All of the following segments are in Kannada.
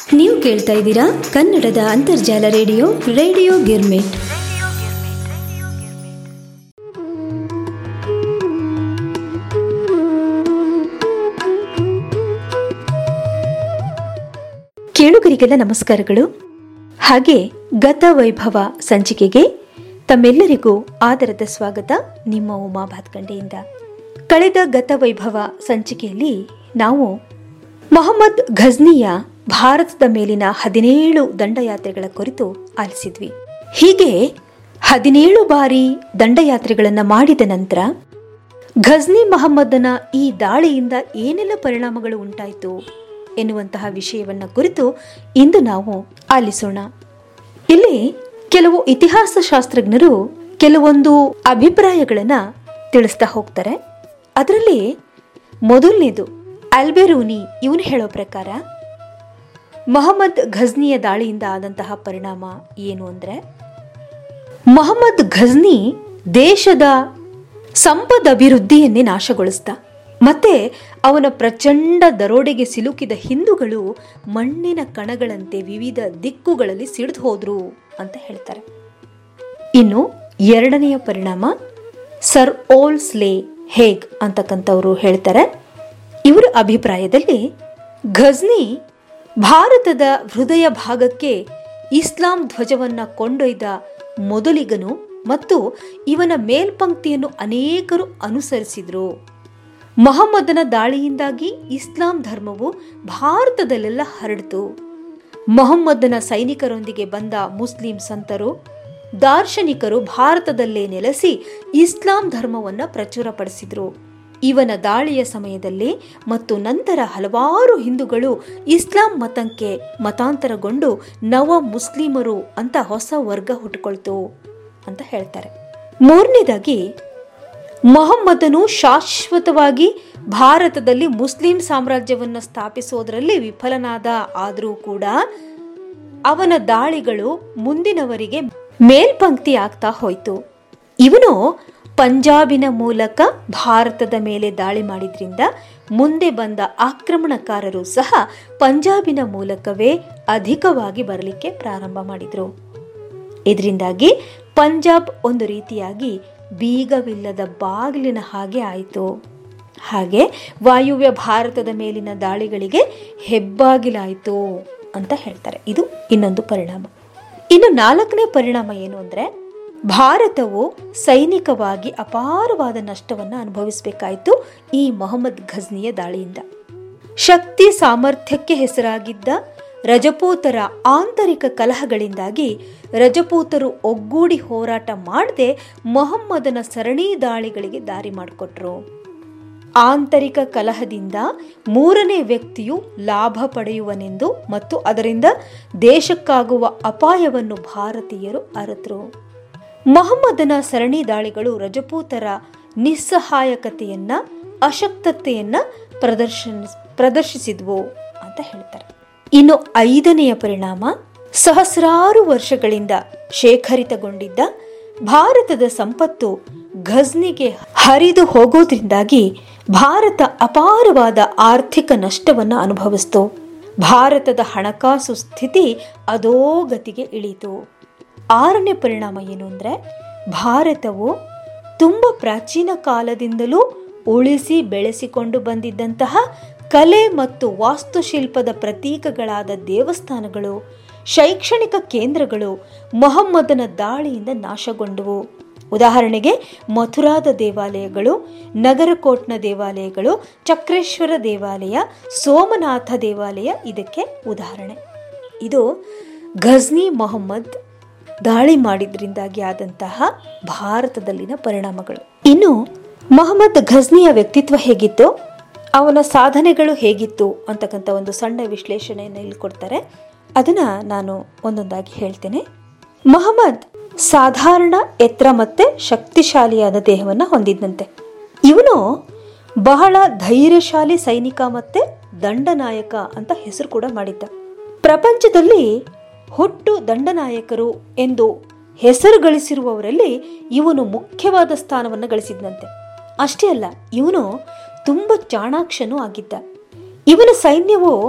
ನೀವು ಕೇಳ್ತಾ ಇದ್ದೀರಾ ಕನ್ನಡದ ಅಂತರ್ಜಾಲ ರೇಡಿಯೋ ರೇಡಿಯೋ ಗಿರ್ಮಿಟ್ ಕೇಳುಗರಿಗೆಲ್ಲ ನಮಸ್ಕಾರಗಳು ಹಾಗೆ ಗತ ವೈಭವ ಸಂಚಿಕೆಗೆ ತಮ್ಮೆಲ್ಲರಿಗೂ ಆದರದ ಸ್ವಾಗತ ನಿಮ್ಮ ಉಮಾ ಭಾತ್ಕಂಡೆಯಿಂದ ಕಳೆದ ಗತ ವೈಭವ ಸಂಚಿಕೆಯಲ್ಲಿ ನಾವು ಮೊಹಮ್ಮದ್ ಘಜ್ನಿಯ ಭಾರತದ ಮೇಲಿನ ಹದಿನೇಳು ದಂಡಯಾತ್ರೆಗಳ ಕುರಿತು ಆಲಿಸಿದ್ವಿ ಹೀಗೆ ಹದಿನೇಳು ಬಾರಿ ದಂಡಯಾತ್ರೆಗಳನ್ನು ಮಾಡಿದ ನಂತರ ಘಜ್ನಿ ಮಹಮ್ಮದನ ಈ ದಾಳಿಯಿಂದ ಏನೆಲ್ಲ ಪರಿಣಾಮಗಳು ಉಂಟಾಯಿತು ಎನ್ನುವಂತಹ ವಿಷಯವನ್ನ ಕುರಿತು ಇಂದು ನಾವು ಆಲಿಸೋಣ ಇಲ್ಲಿ ಕೆಲವು ಇತಿಹಾಸ ಶಾಸ್ತ್ರಜ್ಞರು ಕೆಲವೊಂದು ಅಭಿಪ್ರಾಯಗಳನ್ನ ತಿಳಿಸ್ತಾ ಹೋಗ್ತಾರೆ ಅದರಲ್ಲಿ ಮೊದಲನೇದು ಅಲ್ಬೆರೂನಿ ಇವನು ಹೇಳೋ ಪ್ರಕಾರ ಮೊಹಮ್ಮದ್ ಘಜ್ನಿಯ ದಾಳಿಯಿಂದ ಆದಂತಹ ಪರಿಣಾಮ ಏನು ಅಂದ್ರೆ ಮೊಹಮ್ಮದ್ ಘಜ್ನಿ ದೇಶದ ಸಂಪದ ಅಭಿವೃದ್ಧಿಯನ್ನೇ ನಾಶಗೊಳಿಸ್ದ ಮತ್ತೆ ಅವನ ಪ್ರಚಂಡ ದರೋಡೆಗೆ ಸಿಲುಕಿದ ಹಿಂದೂಗಳು ಮಣ್ಣಿನ ಕಣಗಳಂತೆ ವಿವಿಧ ದಿಕ್ಕುಗಳಲ್ಲಿ ಸಿಡಿದು ಹೋದ್ರು ಅಂತ ಹೇಳ್ತಾರೆ ಇನ್ನು ಎರಡನೆಯ ಪರಿಣಾಮ ಸರ್ ಓಲ್ಸ್ಲೆ ಹೇಗ್ ಅಂತಕ್ಕಂಥವ್ರು ಹೇಳ್ತಾರೆ ಇವರ ಅಭಿಪ್ರಾಯದಲ್ಲಿ ಘಜ್ನಿ ಭಾರತದ ಹೃದಯ ಭಾಗಕ್ಕೆ ಇಸ್ಲಾಂ ಧ್ವಜವನ್ನ ಕೊಂಡೊಯ್ದ ಮೊದಲಿಗನು ಮತ್ತು ಇವನ ಮೇಲ್ಪಂಕ್ತಿಯನ್ನು ಅನೇಕರು ಅನುಸರಿಸಿದ್ರು ಮೊಹಮ್ಮದನ ದಾಳಿಯಿಂದಾಗಿ ಇಸ್ಲಾಂ ಧರ್ಮವು ಭಾರತದಲ್ಲೆಲ್ಲ ಹರಡಿತು ಮೊಹಮ್ಮದನ ಸೈನಿಕರೊಂದಿಗೆ ಬಂದ ಮುಸ್ಲಿಂ ಸಂತರು ದಾರ್ಶನಿಕರು ಭಾರತದಲ್ಲೇ ನೆಲೆಸಿ ಇಸ್ಲಾಂ ಧರ್ಮವನ್ನು ಪ್ರಚುರಪಡಿಸಿದ್ರು ಇವನ ದಾಳಿಯ ಸಮಯದಲ್ಲಿ ಮತ್ತು ನಂತರ ಹಲವಾರು ಹಿಂದೂಗಳು ಇಸ್ಲಾಂ ಮತಕ್ಕೆ ಮತಾಂತರಗೊಂಡು ನವ ಮುಸ್ಲಿಮರು ಅಂತ ಹೊಸ ವರ್ಗ ಹುಟ್ಟುಕೊಳ್ತು ಅಂತ ಹೇಳ್ತಾರೆ ಮೂರನೇದಾಗಿ ಮೊಹಮ್ಮದನು ಶಾಶ್ವತವಾಗಿ ಭಾರತದಲ್ಲಿ ಮುಸ್ಲಿಂ ಸಾಮ್ರಾಜ್ಯವನ್ನು ಸ್ಥಾಪಿಸೋದ್ರಲ್ಲಿ ವಿಫಲನಾದ ಆದರೂ ಕೂಡ ಅವನ ದಾಳಿಗಳು ಮುಂದಿನವರಿಗೆ ಮೇಲ್ಪಂಕ್ತಿ ಆಗ್ತಾ ಹೋಯ್ತು ಇವನು ಪಂಜಾಬಿನ ಮೂಲಕ ಭಾರತದ ಮೇಲೆ ದಾಳಿ ಮಾಡಿದ್ರಿಂದ ಮುಂದೆ ಬಂದ ಆಕ್ರಮಣಕಾರರು ಸಹ ಪಂಜಾಬಿನ ಮೂಲಕವೇ ಅಧಿಕವಾಗಿ ಬರಲಿಕ್ಕೆ ಪ್ರಾರಂಭ ಮಾಡಿದ್ರು ಇದರಿಂದಾಗಿ ಪಂಜಾಬ್ ಒಂದು ರೀತಿಯಾಗಿ ಬೀಗವಿಲ್ಲದ ಬಾಗಿಲಿನ ಹಾಗೆ ಆಯಿತು ಹಾಗೆ ವಾಯುವ್ಯ ಭಾರತದ ಮೇಲಿನ ದಾಳಿಗಳಿಗೆ ಹೆಬ್ಬಾಗಿಲಾಯಿತು ಅಂತ ಹೇಳ್ತಾರೆ ಇದು ಇನ್ನೊಂದು ಪರಿಣಾಮ ಇನ್ನು ನಾಲ್ಕನೇ ಪರಿಣಾಮ ಏನು ಅಂದ್ರೆ ಭಾರತವು ಸೈನಿಕವಾಗಿ ಅಪಾರವಾದ ನಷ್ಟವನ್ನು ಅನುಭವಿಸಬೇಕಾಯಿತು ಈ ಮೊಹಮ್ಮದ್ ಘಜ್ನಿಯ ದಾಳಿಯಿಂದ ಶಕ್ತಿ ಸಾಮರ್ಥ್ಯಕ್ಕೆ ಹೆಸರಾಗಿದ್ದ ರಜಪೂತರ ಆಂತರಿಕ ಕಲಹಗಳಿಂದಾಗಿ ರಜಪೂತರು ಒಗ್ಗೂಡಿ ಹೋರಾಟ ಮಾಡದೆ ಮೊಹಮ್ಮದನ ಸರಣಿ ದಾಳಿಗಳಿಗೆ ದಾರಿ ಮಾಡಿಕೊಟ್ರು ಆಂತರಿಕ ಕಲಹದಿಂದ ಮೂರನೇ ವ್ಯಕ್ತಿಯು ಲಾಭ ಪಡೆಯುವನೆಂದು ಮತ್ತು ಅದರಿಂದ ದೇಶಕ್ಕಾಗುವ ಅಪಾಯವನ್ನು ಭಾರತೀಯರು ಅರಿತರು ಮೊಹಮ್ಮದನ ಸರಣಿ ದಾಳಿಗಳು ರಜಪೂತರ ನಿಸ್ಸಹಾಯಕತೆಯನ್ನ ಅಶಕ್ತತೆಯನ್ನ ಪ್ರದರ್ಶನ ಪ್ರದರ್ಶಿಸಿದ್ವು ಅಂತ ಹೇಳ್ತಾರೆ ಇನ್ನು ಐದನೆಯ ಪರಿಣಾಮ ಸಹಸ್ರಾರು ವರ್ಷಗಳಿಂದ ಶೇಖರಿತಗೊಂಡಿದ್ದ ಭಾರತದ ಸಂಪತ್ತು ಘಜ್ನಿಗೆ ಹರಿದು ಹೋಗೋದ್ರಿಂದಾಗಿ ಭಾರತ ಅಪಾರವಾದ ಆರ್ಥಿಕ ನಷ್ಟವನ್ನು ಅನುಭವಿಸ್ತು ಭಾರತದ ಹಣಕಾಸು ಸ್ಥಿತಿ ಅಧೋಗತಿಗೆ ಇಳಿತು ಆರನೇ ಪರಿಣಾಮ ಏನು ಅಂದರೆ ಭಾರತವು ತುಂಬ ಪ್ರಾಚೀನ ಕಾಲದಿಂದಲೂ ಉಳಿಸಿ ಬೆಳೆಸಿಕೊಂಡು ಬಂದಿದ್ದಂತಹ ಕಲೆ ಮತ್ತು ವಾಸ್ತುಶಿಲ್ಪದ ಪ್ರತೀಕಗಳಾದ ದೇವಸ್ಥಾನಗಳು ಶೈಕ್ಷಣಿಕ ಕೇಂದ್ರಗಳು ಮೊಹಮ್ಮದನ ದಾಳಿಯಿಂದ ನಾಶಗೊಂಡವು ಉದಾಹರಣೆಗೆ ಮಥುರಾದ ದೇವಾಲಯಗಳು ನಗರಕೋಟ್ನ ದೇವಾಲಯಗಳು ಚಕ್ರೇಶ್ವರ ದೇವಾಲಯ ಸೋಮನಾಥ ದೇವಾಲಯ ಇದಕ್ಕೆ ಉದಾಹರಣೆ ಇದು ಘಜ್ನಿ ಮೊಹಮ್ಮದ್ ದಾಳಿ ಮಾಡಿದ್ರಿಂದಾಗಿ ಆದಂತಹ ಭಾರತದಲ್ಲಿನ ಪರಿಣಾಮಗಳು ಇನ್ನು ಮೊಹಮ್ಮದ್ ಘಜ್ನಿಯ ವ್ಯಕ್ತಿತ್ವ ಹೇಗಿತ್ತು ಅವನ ಸಾಧನೆಗಳು ಹೇಗಿತ್ತು ಅಂತಕ್ಕಂಥ ಒಂದು ಸಣ್ಣ ವಿಶ್ಲೇಷಣೆಯನ್ನು ಇಲ್ಲಿ ಕೊಡ್ತಾರೆ ಅದನ್ನ ನಾನು ಒಂದೊಂದಾಗಿ ಹೇಳ್ತೇನೆ ಮೊಹಮ್ಮದ್ ಸಾಧಾರಣ ಎತ್ತರ ಮತ್ತೆ ಶಕ್ತಿಶಾಲಿಯಾದ ದೇಹವನ್ನು ಹೊಂದಿದ್ದಂತೆ ಇವನು ಬಹಳ ಧೈರ್ಯಶಾಲಿ ಸೈನಿಕ ಮತ್ತೆ ದಂಡನಾಯಕ ಅಂತ ಹೆಸರು ಕೂಡ ಮಾಡಿದ್ದ ಪ್ರಪಂಚದಲ್ಲಿ ಹುಟ್ಟು ದಂಡನಾಯಕರು ಎಂದು ಹೆಸರು ಗಳಿಸಿರುವವರಲ್ಲಿ ಇವನು ಮುಖ್ಯವಾದ ಸ್ಥಾನವನ್ನು ಗಳಿಸಿದ್ನಂತೆ ಅಷ್ಟೇ ಅಲ್ಲ ಇವನು ತುಂಬ ಚಾಣಾಕ್ಷನೂ ಆಗಿದ್ದ ಇವನ ಸೈನ್ಯವು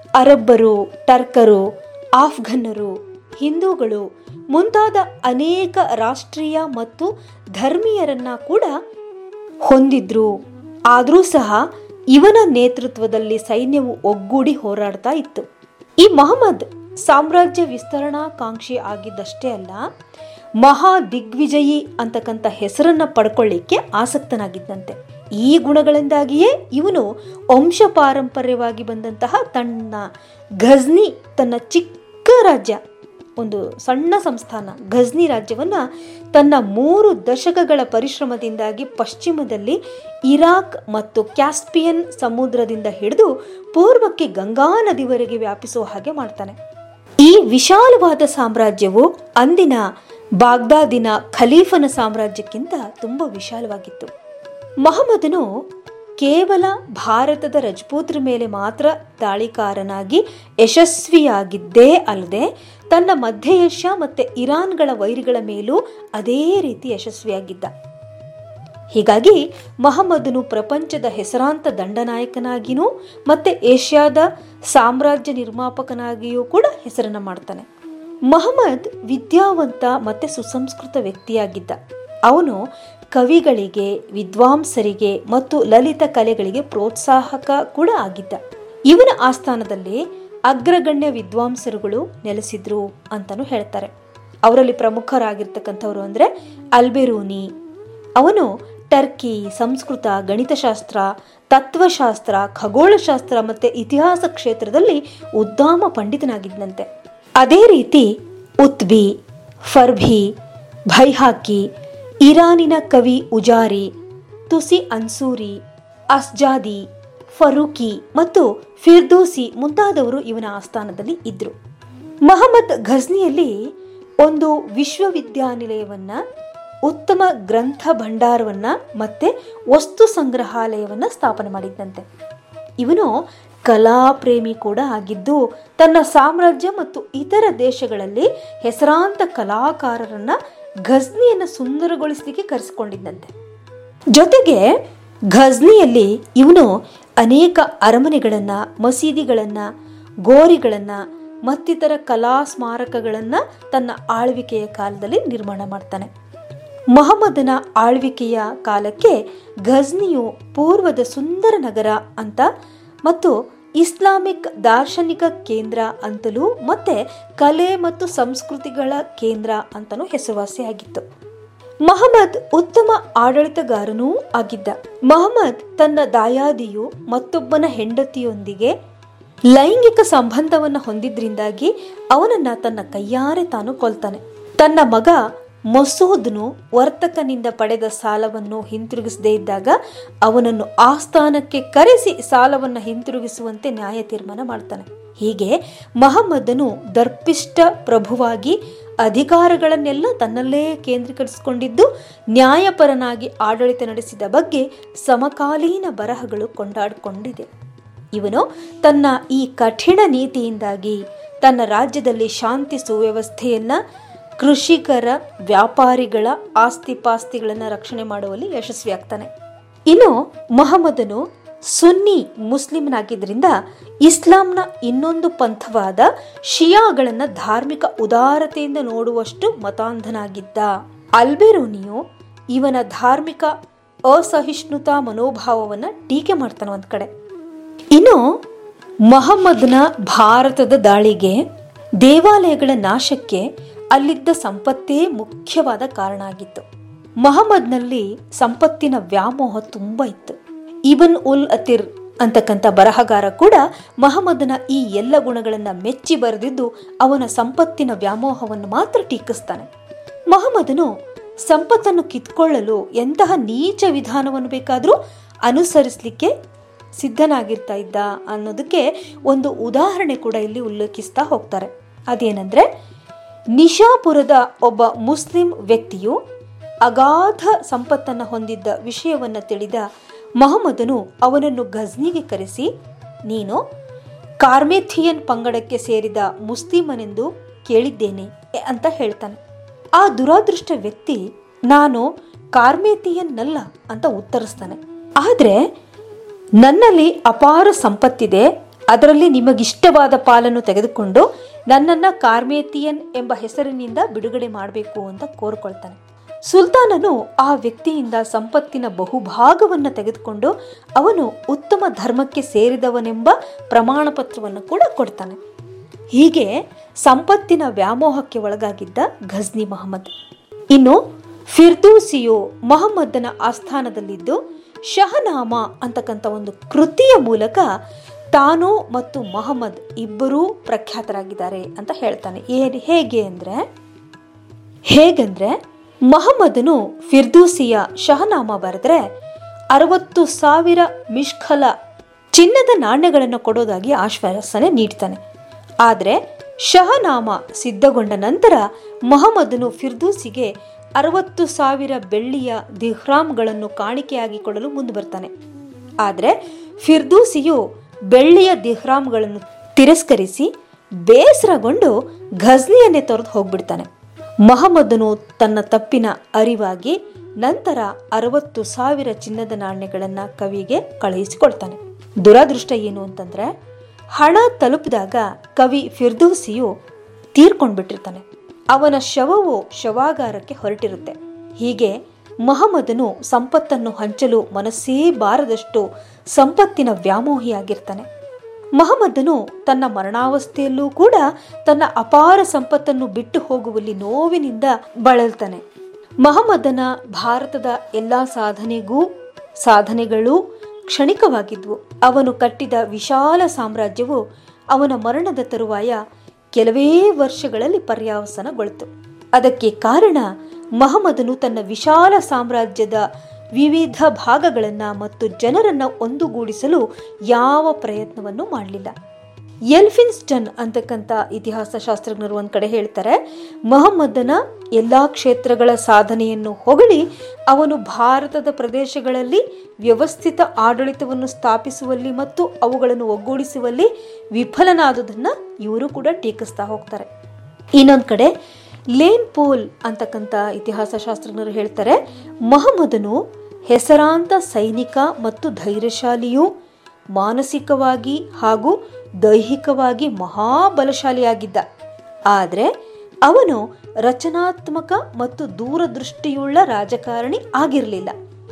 ಅರಬ್ಬರು ಟರ್ಕರು ಆಫ್ಘನ್ನರು ಹಿಂದೂಗಳು ಮುಂತಾದ ಅನೇಕ ರಾಷ್ಟ್ರೀಯ ಮತ್ತು ಧರ್ಮೀಯರನ್ನ ಕೂಡ ಹೊಂದಿದ್ರು ಆದರೂ ಸಹ ಇವನ ನೇತೃತ್ವದಲ್ಲಿ ಸೈನ್ಯವು ಒಗ್ಗೂಡಿ ಹೋರಾಡ್ತಾ ಇತ್ತು ಈ ಮಹಮ್ಮದ್ ಸಾಮ್ರಾಜ್ಯ ವಿಸ್ತರಣಾಕಾಂಕ್ಷಿ ಆಗಿದ್ದಷ್ಟೇ ಅಲ್ಲ ಮಹಾ ದಿಗ್ವಿಜಯಿ ಅಂತಕ್ಕಂಥ ಹೆಸರನ್ನ ಪಡ್ಕೊಳ್ಳಿಕ್ಕೆ ಆಸಕ್ತನಾಗಿದ್ದಂತೆ ಈ ಗುಣಗಳಿಂದಾಗಿಯೇ ಇವನು ವಂಶ ಪಾರಂಪರ್ಯವಾಗಿ ಬಂದಂತಹ ತನ್ನ ಘಜ್ನಿ ತನ್ನ ಚಿಕ್ಕ ರಾಜ್ಯ ಒಂದು ಸಣ್ಣ ಸಂಸ್ಥಾನ ಘಜ್ನಿ ರಾಜ್ಯವನ್ನ ತನ್ನ ಮೂರು ದಶಕಗಳ ಪರಿಶ್ರಮದಿಂದಾಗಿ ಪಶ್ಚಿಮದಲ್ಲಿ ಇರಾಕ್ ಮತ್ತು ಕ್ಯಾಸ್ಪಿಯನ್ ಸಮುದ್ರದಿಂದ ಹಿಡಿದು ಪೂರ್ವಕ್ಕೆ ಗಂಗಾ ನದಿವರೆಗೆ ವ್ಯಾಪಿಸುವ ಹಾಗೆ ಮಾಡ್ತಾನೆ ಈ ವಿಶಾಲವಾದ ಸಾಮ್ರಾಜ್ಯವು ಅಂದಿನ ಬಾಗ್ದಾದಿನ ಖಲೀಫನ ಸಾಮ್ರಾಜ್ಯಕ್ಕಿಂತ ತುಂಬ ವಿಶಾಲವಾಗಿತ್ತು ಮಹಮ್ಮದನು ಕೇವಲ ಭಾರತದ ರಜಪೂತ್ರ ಮೇಲೆ ಮಾತ್ರ ದಾಳಿಕಾರನಾಗಿ ಯಶಸ್ವಿಯಾಗಿದ್ದೇ ಅಲ್ಲದೆ ತನ್ನ ಮಧ್ಯ ಏಷ್ಯಾ ಮತ್ತೆ ಇರಾನ್ಗಳ ವೈರಿಗಳ ಮೇಲೂ ಅದೇ ರೀತಿ ಯಶಸ್ವಿಯಾಗಿದ್ದ ಹೀಗಾಗಿ ಮಹಮ್ಮದನು ಪ್ರಪಂಚದ ಹೆಸರಾಂತ ದಂಡನಾಯಕನಾಗಿಯೂ ಮತ್ತೆ ಏಷ್ಯಾದ ಸಾಮ್ರಾಜ್ಯ ನಿರ್ಮಾಪಕನಾಗಿಯೂ ಕೂಡ ಹೆಸರನ್ನ ಮಾಡ್ತಾನೆ ಮಹಮ್ಮದ್ ವಿದ್ಯಾವಂತ ಮತ್ತೆ ಸುಸಂಸ್ಕೃತ ವ್ಯಕ್ತಿಯಾಗಿದ್ದ ಅವನು ಕವಿಗಳಿಗೆ ವಿದ್ವಾಂಸರಿಗೆ ಮತ್ತು ಲಲಿತ ಕಲೆಗಳಿಗೆ ಪ್ರೋತ್ಸಾಹಕ ಕೂಡ ಆಗಿದ್ದ ಇವನ ಆಸ್ಥಾನದಲ್ಲಿ ಅಗ್ರಗಣ್ಯ ವಿದ್ವಾಂಸರುಗಳು ನೆಲೆಸಿದ್ರು ಅಂತಾನು ಹೇಳ್ತಾರೆ ಅವರಲ್ಲಿ ಪ್ರಮುಖರಾಗಿರ್ತಕ್ಕಂಥವ್ರು ಅಂದ್ರೆ ಅಲ್ಬೆರೂನಿ ಅವನು ಟರ್ಕಿ ಸಂಸ್ಕೃತ ಗಣಿತಶಾಸ್ತ್ರ ತತ್ವಶಾಸ್ತ್ರ ಖಗೋಳಶಾಸ್ತ್ರ ಮತ್ತೆ ಇತಿಹಾಸ ಕ್ಷೇತ್ರದಲ್ಲಿ ಉದ್ದಾಮ ಪಂಡಿತನಾಗಿದ್ದಂತೆ ಅದೇ ರೀತಿ ಉತ್ಬಿ ಫರ್ಭಿ ಭೈಹಾಕಿ ಇರಾನಿನ ಕವಿ ಉಜಾರಿ ತುಸಿ ಅನ್ಸೂರಿ ಅಸ್ಜಾದಿ ಫರೂಕಿ ಮತ್ತು ಫಿರ್ದೋಸಿ ಮುಂತಾದವರು ಇವನ ಆಸ್ಥಾನದಲ್ಲಿ ಇದ್ರು ಮಹಮ್ಮದ್ ಘಜ್ನಿಯಲ್ಲಿ ಒಂದು ವಿಶ್ವವಿದ್ಯಾನಿಲಯವನ್ನ ಉತ್ತಮ ಗ್ರಂಥ ಭಂಡಾರವನ್ನ ಮತ್ತೆ ವಸ್ತು ಸಂಗ್ರಹಾಲಯವನ್ನ ಸ್ಥಾಪನೆ ಮಾಡಿದ್ದಂತೆ ಇವನು ಕಲಾ ಪ್ರೇಮಿ ಕೂಡ ಆಗಿದ್ದು ತನ್ನ ಸಾಮ್ರಾಜ್ಯ ಮತ್ತು ಇತರ ದೇಶಗಳಲ್ಲಿ ಹೆಸರಾಂತ ಕಲಾಕಾರರನ್ನ ಘಜ್ನಿಯನ್ನ ಸುಂದರಗೊಳಿಸಲಿಕ್ಕೆ ಕರೆಸಿಕೊಂಡಿದ್ದಂತೆ ಜೊತೆಗೆ ಘಜ್ನಿಯಲ್ಲಿ ಇವನು ಅನೇಕ ಅರಮನೆಗಳನ್ನ ಮಸೀದಿಗಳನ್ನ ಗೋರಿಗಳನ್ನ ಮತ್ತಿತರ ಕಲಾ ಸ್ಮಾರಕಗಳನ್ನ ತನ್ನ ಆಳ್ವಿಕೆಯ ಕಾಲದಲ್ಲಿ ನಿರ್ಮಾಣ ಮಾಡ್ತಾನೆ ಮೊಹಮ್ಮದನ ಆಳ್ವಿಕೆಯ ಕಾಲಕ್ಕೆ ಘಜ್ನಿಯು ಪೂರ್ವದ ಸುಂದರ ನಗರ ಅಂತ ಮತ್ತು ಇಸ್ಲಾಮಿಕ್ ದಾರ್ಶನಿಕ ಕೇಂದ್ರ ಅಂತಲೂ ಮತ್ತೆ ಕಲೆ ಮತ್ತು ಸಂಸ್ಕೃತಿಗಳ ಕೇಂದ್ರ ಅಂತಲೂ ಹೆಸರುವಾಸಿಯಾಗಿತ್ತು ಮಹಮ್ಮದ್ ಉತ್ತಮ ಆಡಳಿತಗಾರನೂ ಆಗಿದ್ದ ಮಹಮ್ಮದ್ ತನ್ನ ದಾಯಾದಿಯು ಮತ್ತೊಬ್ಬನ ಹೆಂಡತಿಯೊಂದಿಗೆ ಲೈಂಗಿಕ ಸಂಬಂಧವನ್ನು ಹೊಂದಿದ್ರಿಂದಾಗಿ ಅವನನ್ನ ತನ್ನ ಕೈಯಾರೆ ತಾನು ಕೊಲ್ತಾನೆ ತನ್ನ ಮಗ ಮಸೂದ್ನು ವರ್ತಕನಿಂದ ಪಡೆದ ಸಾಲವನ್ನು ಹಿಂತಿರುಗಿಸದೇ ಇದ್ದಾಗ ಅವನನ್ನು ಆಸ್ಥಾನಕ್ಕೆ ಕರೆಸಿ ಸಾಲವನ್ನು ಹಿಂತಿರುಗಿಸುವಂತೆ ನ್ಯಾಯ ತೀರ್ಮಾನ ಮಾಡ್ತಾನೆ ಹೀಗೆ ಮಹಮ್ಮದನು ದರ್ಪಿಷ್ಟ ಪ್ರಭುವಾಗಿ ಅಧಿಕಾರಗಳನ್ನೆಲ್ಲ ತನ್ನಲ್ಲೇ ಕೇಂದ್ರೀಕರಿಸಿಕೊಂಡಿದ್ದು ನ್ಯಾಯಪರನಾಗಿ ಆಡಳಿತ ನಡೆಸಿದ ಬಗ್ಗೆ ಸಮಕಾಲೀನ ಬರಹಗಳು ಕೊಂಡಾಡಿಕೊಂಡಿದೆ ಇವನು ತನ್ನ ಈ ಕಠಿಣ ನೀತಿಯಿಂದಾಗಿ ತನ್ನ ರಾಜ್ಯದಲ್ಲಿ ಶಾಂತಿ ಸುವ್ಯವಸ್ಥೆಯನ್ನ ಕೃಷಿಕರ ವ್ಯಾಪಾರಿಗಳ ಆಸ್ತಿ ಪಾಸ್ತಿಗಳನ್ನು ರಕ್ಷಣೆ ಮಾಡುವಲ್ಲಿ ಯಶಸ್ವಿಯಾಗ್ತಾನೆ ಇನ್ನು ಮೊಹಮ್ಮದನು ಸುನ್ನಿ ಮುಸ್ಲಿಂನಾಗಿದ್ದರಿಂದ ಇಸ್ಲಾಂನ ಇನ್ನೊಂದು ಪಂಥವಾದ ಶಿಯಾಗಳನ್ನ ಧಾರ್ಮಿಕ ಉದಾರತೆಯಿಂದ ನೋಡುವಷ್ಟು ಮತಾಂಧನಾಗಿದ್ದ ಅಲ್ಬೆರೋನಿಯು ಇವನ ಧಾರ್ಮಿಕ ಅಸಹಿಷ್ಣುತಾ ಮನೋಭಾವವನ್ನ ಟೀಕೆ ಮಾಡ್ತಾನೆ ಒಂದ್ ಕಡೆ ಇನ್ನು ಮೊಹಮ್ಮದ್ನ ಭಾರತದ ದಾಳಿಗೆ ದೇವಾಲಯಗಳ ನಾಶಕ್ಕೆ ಅಲ್ಲಿದ್ದ ಸಂಪತ್ತೇ ಮುಖ್ಯವಾದ ಕಾರಣ ಆಗಿತ್ತು ಮಹಮ್ಮದ್ನಲ್ಲಿ ಸಂಪತ್ತಿನ ವ್ಯಾಮೋಹ ತುಂಬ ಇತ್ತು ಇಬನ್ ಉಲ್ ಅತಿರ್ ಅಂತಕ್ಕಂಥ ಬರಹಗಾರ ಕೂಡ ಮಹಮ್ಮದನ ಈ ಎಲ್ಲ ಗುಣಗಳನ್ನ ಮೆಚ್ಚಿ ಬರೆದಿದ್ದು ಅವನ ಸಂಪತ್ತಿನ ವ್ಯಾಮೋಹವನ್ನು ಮಾತ್ರ ಟೀಕಿಸ್ತಾನೆ ಮಹಮ್ಮದನು ಸಂಪತ್ತನ್ನು ಕಿತ್ಕೊಳ್ಳಲು ಎಂತಹ ನೀಚ ವಿಧಾನವನ್ನು ಬೇಕಾದರೂ ಅನುಸರಿಸಲಿಕ್ಕೆ ಸಿದ್ಧನಾಗಿರ್ತಾ ಇದ್ದ ಅನ್ನೋದಕ್ಕೆ ಒಂದು ಉದಾಹರಣೆ ಕೂಡ ಇಲ್ಲಿ ಉಲ್ಲೇಖಿಸ್ತಾ ಹೋಗ್ತಾರೆ ಅದೇನೆಂದ್ರೆ ನಿಶಾಪುರದ ಒಬ್ಬ ಮುಸ್ಲಿಂ ವ್ಯಕ್ತಿಯು ಅಗಾಧ ಸಂಪತ್ತನ್ನು ಹೊಂದಿದ್ದ ವಿಷಯವನ್ನು ತಿಳಿದ ಮಹಮ್ಮದನು ಅವನನ್ನು ಗಜ್ನಿಗೆ ಕರೆಸಿ ನೀನು ಕಾರ್ಮೆಥಿಯನ್ ಪಂಗಡಕ್ಕೆ ಸೇರಿದ ಮುಸ್ಲಿಮನೆಂದು ಕೇಳಿದ್ದೇನೆ ಅಂತ ಹೇಳ್ತಾನೆ ಆ ದುರಾದೃಷ್ಟ ವ್ಯಕ್ತಿ ನಾನು ಕಾರ್ಮೇತಿಯನ್ನಲ್ಲ ಅಂತ ಉತ್ತರಿಸ್ತಾನೆ ಆದರೆ ನನ್ನಲ್ಲಿ ಅಪಾರ ಸಂಪತ್ತಿದೆ ಅದರಲ್ಲಿ ನಿಮಗಿಷ್ಟವಾದ ಪಾಲನ್ನು ತೆಗೆದುಕೊಂಡು ನನ್ನನ್ನು ಕಾರ್ಮೇತಿಯನ್ ಎಂಬ ಹೆಸರಿನಿಂದ ಬಿಡುಗಡೆ ಮಾಡಬೇಕು ಅಂತ ಕೋರ್ಕೊಳ್ತಾನೆ ಸುಲ್ತಾನನು ಆ ವ್ಯಕ್ತಿಯಿಂದ ಸಂಪತ್ತಿನ ಬಹುಭಾಗವನ್ನು ತೆಗೆದುಕೊಂಡು ಅವನು ಉತ್ತಮ ಧರ್ಮಕ್ಕೆ ಸೇರಿದವನೆಂಬ ಪ್ರಮಾಣ ಪತ್ರವನ್ನು ಕೂಡ ಕೊಡ್ತಾನೆ ಹೀಗೆ ಸಂಪತ್ತಿನ ವ್ಯಾಮೋಹಕ್ಕೆ ಒಳಗಾಗಿದ್ದ ಘಜ್ನಿ ಮಹಮ್ಮದ್ ಇನ್ನು ಫಿರ್ದೂಸಿಯು ಮಹಮ್ಮದನ ಆಸ್ಥಾನದಲ್ಲಿದ್ದು ಶಹನಾಮ ಅಂತಕ್ಕಂಥ ಒಂದು ಕೃತಿಯ ಮೂಲಕ ತಾನು ಮತ್ತು ಮೊಹಮ್ಮದ್ ಇಬ್ಬರೂ ಪ್ರಖ್ಯಾತರಾಗಿದ್ದಾರೆ ಅಂತ ಹೇಳ್ತಾನೆ ಏನ್ ಹೇಗೆ ಅಂದ್ರೆ ಹೇಗಂದ್ರೆ ಮಹಮ್ಮದನು ಫಿರ್ದೂಸಿಯ ಶಹನಾಮ ಬರೆದ್ರೆ ಅರವತ್ತು ಸಾವಿರ ಮಿಷ್ಕಲ ಚಿನ್ನದ ನಾಣ್ಯಗಳನ್ನು ಕೊಡೋದಾಗಿ ಆಶ್ವಾಸನೆ ನೀಡ್ತಾನೆ ಆದರೆ ಶಹನಾಮ ಸಿದ್ಧಗೊಂಡ ನಂತರ ಮಹಮ್ಮದನು ಫಿರ್ದೂಸಿಗೆ ಅರವತ್ತು ಸಾವಿರ ಬೆಳ್ಳಿಯ ದಿಹ್ರಾಮ್ಗಳನ್ನು ಕಾಣಿಕೆಯಾಗಿ ಕೊಡಲು ಮುಂದೆ ಬರ್ತಾನೆ ಆದರೆ ಫಿರ್ದೂಸಿಯು ಬೆಳ್ಳಿಯ ದಿಹ್ರಾಮ್ಗಳನ್ನು ತಿರಸ್ಕರಿಸಿ ಬೇಸರಗೊಂಡು ಘಜ್ನಿಯನ್ನೇ ತೊರೆದು ಹೋಗ್ಬಿಡ್ತಾನೆ ಮಹಮ್ಮದನು ತನ್ನ ತಪ್ಪಿನ ಅರಿವಾಗಿ ನಂತರ ಅರವತ್ತು ಸಾವಿರ ಚಿನ್ನದ ನಾಣ್ಯಗಳನ್ನ ಕವಿಗೆ ಕಳುಹಿಸಿಕೊಡ್ತಾನೆ ದುರಾದೃಷ್ಟ ಏನು ಅಂತಂದ್ರೆ ಹಣ ತಲುಪಿದಾಗ ಕವಿ ಫಿರ್ದೂಸಿಯು ತೀರ್ಕೊಂಡ್ಬಿಟ್ಟಿರ್ತಾನೆ ಅವನ ಶವವು ಶವಾಗಾರಕ್ಕೆ ಹೊರಟಿರುತ್ತೆ ಹೀಗೆ ಮಹಮ್ಮದನು ಸಂಪತ್ತನ್ನು ಹಂಚಲು ಮನಸ್ಸೇ ಬಾರದಷ್ಟು ಸಂಪತ್ತಿನ ವ್ಯಾಮೋಹಿಯಾಗಿರ್ತಾನೆ ಮಹಮ್ಮದನು ತನ್ನ ಮರಣಾವಸ್ಥೆಯಲ್ಲೂ ಕೂಡ ತನ್ನ ಅಪಾರ ಸಂಪತ್ತನ್ನು ಬಿಟ್ಟು ಹೋಗುವಲ್ಲಿ ನೋವಿನಿಂದ ಬಳಲ್ತಾನೆ ಮಹಮ್ಮದನ ಭಾರತದ ಎಲ್ಲಾ ಸಾಧನೆಗೂ ಸಾಧನೆಗಳು ಕ್ಷಣಿಕವಾಗಿದ್ವು ಅವನು ಕಟ್ಟಿದ ವಿಶಾಲ ಸಾಮ್ರಾಜ್ಯವು ಅವನ ಮರಣದ ತರುವಾಯ ಕೆಲವೇ ವರ್ಷಗಳಲ್ಲಿ ಪರ್ಯಾವಸನಗೊಳ್ತು ಅದಕ್ಕೆ ಕಾರಣ ಮಹಮ್ಮದನು ತನ್ನ ವಿಶಾಲ ಸಾಮ್ರಾಜ್ಯದ ವಿವಿಧ ಭಾಗಗಳನ್ನ ಮತ್ತು ಜನರನ್ನ ಒಂದುಗೂಡಿಸಲು ಯಾವ ಪ್ರಯತ್ನವನ್ನು ಮಾಡಲಿಲ್ಲ ಎಲ್ಫಿನ್ಸ್ಟನ್ ಅಂತಕ್ಕಂಥ ಇತಿಹಾಸ ಶಾಸ್ತ್ರಜ್ಞರು ಒಂದ್ ಕಡೆ ಹೇಳ್ತಾರೆ ಮಹಮ್ಮದನ ಎಲ್ಲಾ ಕ್ಷೇತ್ರಗಳ ಸಾಧನೆಯನ್ನು ಹೊಗಳಿ ಅವನು ಭಾರತದ ಪ್ರದೇಶಗಳಲ್ಲಿ ವ್ಯವಸ್ಥಿತ ಆಡಳಿತವನ್ನು ಸ್ಥಾಪಿಸುವಲ್ಲಿ ಮತ್ತು ಅವುಗಳನ್ನು ಒಗ್ಗೂಡಿಸುವಲ್ಲಿ ವಿಫಲನಾದುದನ್ನ ಇವರು ಕೂಡ ಟೀಕಿಸ್ತಾ ಹೋಗ್ತಾರೆ ಇನ್ನೊಂದ್ ಕಡೆ ಲೇನ್ ಪೋಲ್ ಅಂತಕ್ಕಂಥ ಇತಿಹಾಸ ಶಾಸ್ತ್ರಜ್ಞರು ಹೇಳ್ತಾರೆ ಮಹಮ್ಮದನು ಹೆಸರಾಂತ ಸೈನಿಕ ಮತ್ತು ಧೈರ್ಯಶಾಲಿಯೂ ಮಾನಸಿಕವಾಗಿ ಹಾಗೂ ದೈಹಿಕವಾಗಿ ಮಹಾಬಲಶಾಲಿಯಾಗಿದ್ದ ಆದರೆ ಅವನು ರಚನಾತ್ಮಕ ಮತ್ತು ದೂರದೃಷ್ಟಿಯುಳ್ಳ ರಾಜಕಾರಣಿ ಆಗಿರಲಿಲ್ಲ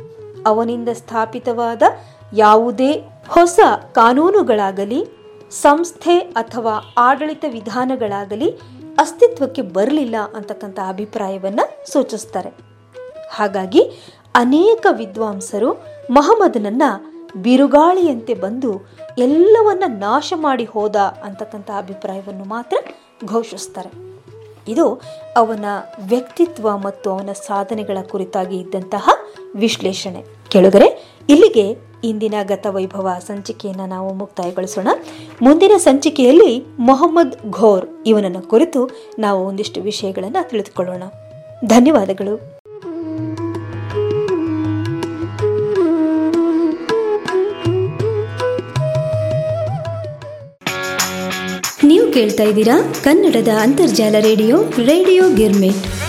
ಅವನಿಂದ ಸ್ಥಾಪಿತವಾದ ಯಾವುದೇ ಹೊಸ ಕಾನೂನುಗಳಾಗಲಿ ಸಂಸ್ಥೆ ಅಥವಾ ಆಡಳಿತ ವಿಧಾನಗಳಾಗಲಿ ಅಸ್ತಿತ್ವಕ್ಕೆ ಬರಲಿಲ್ಲ ಅಂತಕ್ಕಂಥ ಅಭಿಪ್ರಾಯವನ್ನ ಸೂಚಿಸ್ತಾರೆ ಹಾಗಾಗಿ ಅನೇಕ ವಿದ್ವಾಂಸರು ಮಹಮ್ಮದನನ್ನ ಬಿರುಗಾಳಿಯಂತೆ ಬಂದು ಎಲ್ಲವನ್ನ ನಾಶ ಮಾಡಿ ಹೋದ ಅಂತಕ್ಕಂಥ ಅಭಿಪ್ರಾಯವನ್ನು ಮಾತ್ರ ಘೋಷಿಸ್ತಾರೆ ಇದು ಅವನ ವ್ಯಕ್ತಿತ್ವ ಮತ್ತು ಅವನ ಸಾಧನೆಗಳ ಕುರಿತಾಗಿ ಇದ್ದಂತಹ ವಿಶ್ಲೇಷಣೆ ಕೆಳಗರೆ ಇಲ್ಲಿಗೆ ಇಂದಿನ ಗತವೈಭವ ಸಂಚಿಕೆಯನ್ನು ನಾವು ಮುಕ್ತಾಯಗೊಳಿಸೋಣ ಮುಂದಿನ ಸಂಚಿಕೆಯಲ್ಲಿ ಮೊಹಮ್ಮದ್ ಘೋರ್ ಇವನನ್ನು ಕುರಿತು ನಾವು ಒಂದಿಷ್ಟು ವಿಷಯಗಳನ್ನು ತಿಳಿದುಕೊಳ್ಳೋಣ ಧನ್ಯವಾದಗಳು ನೀವು ಕೇಳ್ತಾ ಇದ್ದೀರಾ ಕನ್ನಡದ ಅಂತರ್ಜಾಲ ರೇಡಿಯೋ ರೇಡಿಯೋ ಗಿರ್ಮಿಟ್